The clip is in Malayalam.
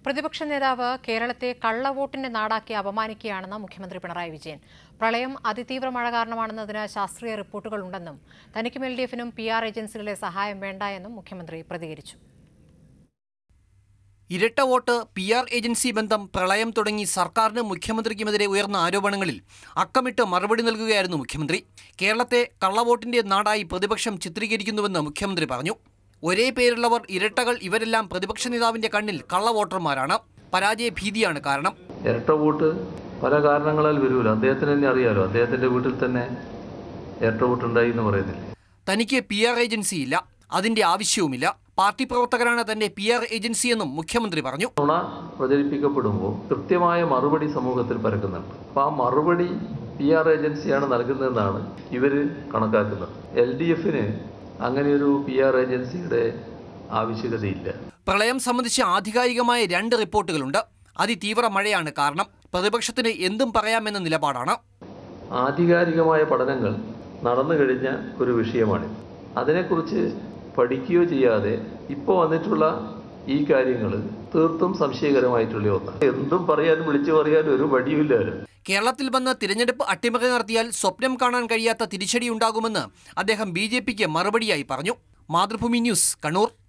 പ്രതിപക്ഷ നേതാവ് കേരളത്തെ കള്ളവോട്ടിന്റെ നാടാക്കി അപമാനിക്കുകയാണെന്ന് മുഖ്യമന്ത്രി പിണറായി വിജയൻ പ്രളയം അതിതീവ്ര മഴ കാരണമാണെന്നതിന് ശാസ്ത്രീയ റിപ്പോർട്ടുകൾ ഉണ്ടെന്നും തനിക്കും എൽ ഡി എഫിനും പി ആർ ഏജൻസികളിലെ സഹായം വേണ്ട എന്നും മുഖ്യമന്ത്രി പ്രതികരിച്ചു ഇരട്ട വോട്ട് പി ആർ ഏജൻസി ബന്ധം പ്രളയം തുടങ്ങി സർക്കാരിനും മുഖ്യമന്ത്രിക്കുമെതിരെ ഉയർന്ന ആരോപണങ്ങളിൽ അക്കമിട്ട് മറുപടി നൽകുകയായിരുന്നു മുഖ്യമന്ത്രി കേരളത്തെ കള്ളവോട്ടിന്റെ നാടായി പ്രതിപക്ഷം ചിത്രീകരിക്കുന്നുവെന്ന് മുഖ്യമന്ത്രി പറഞ്ഞു ഒരേ പേരുള്ളവർ ഇരട്ടകൾ ഇവരെല്ലാം പ്രതിപക്ഷ നേതാവിന്റെ കണ്ണിൽ കള്ളവോട്ടർമാരാണ് പരാജയ ഭീതിയാണ് കാരണം ഇരട്ട വോട്ട് പല കാരണങ്ങളാൽ വരൂല അദ്ദേഹത്തിന് തന്നെ അറിയാലോ അദ്ദേഹത്തിന്റെ വീട്ടിൽ തന്നെ ഇരട്ട വോട്ട് ഉണ്ടായി എന്ന് പറയുന്നില്ലേ തനിക്ക് പി ആർ ഏജൻസി ഇല്ല അതിന്റെ ആവശ്യവുമില്ല പാർട്ടി പ്രവർത്തകരാണ് തന്റെ പി ആർ ഏജൻസിയെന്നും മുഖ്യമന്ത്രി പറഞ്ഞു നുണ പ്രചരിപ്പിക്കപ്പെടുമ്പോൾ കൃത്യമായ മറുപടി സമൂഹത്തിൽ പരക്കുന്നുണ്ട് അപ്പോൾ ആ മറുപടി പി ആർ ഏജൻസിയാണ് നൽകുന്നതെന്നാണ് ഇവർ കണക്കാക്കുന്നത് എൽ ഡി എഫിന് അങ്ങനെയൊരു പി ആർ ഏജൻസിയുടെ ആവശ്യകതയില്ല പ്രളയം സംബന്ധിച്ച് ആധികാരികമായ രണ്ട് റിപ്പോർട്ടുകളുണ്ട് അതിതീവ്ര മഴയാണ് കാരണം പ്രതിപക്ഷത്തിന് എന്തും പറയാമെന്ന നിലപാടാണ് ആധികാരികമായ പഠനങ്ങൾ നടന്നു കഴിഞ്ഞ ഒരു വിഷയമാണിത് അതിനെക്കുറിച്ച് പഠിക്കുകയോ ചെയ്യാതെ ഇപ്പോൾ വന്നിട്ടുള്ള ഈ കാര്യങ്ങൾ തീർത്തും സംശയകരമായിട്ടുള്ള ഒന്നാണ് എന്തും പറയാനും വിളിച്ചു പറയാനും ഒരു മടിയുമില്ലല്ലോ കേരളത്തിൽ വന്ന് തിരഞ്ഞെടുപ്പ് അട്ടിമറി നടത്തിയാൽ സ്വപ്നം കാണാൻ കഴിയാത്ത തിരിച്ചടിയുണ്ടാകുമെന്ന് അദ്ദേഹം ബി ജെ പിക്ക് മറുപടിയായി പറഞ്ഞു മാതൃഭൂമി ന്യൂസ് കണ്ണൂർ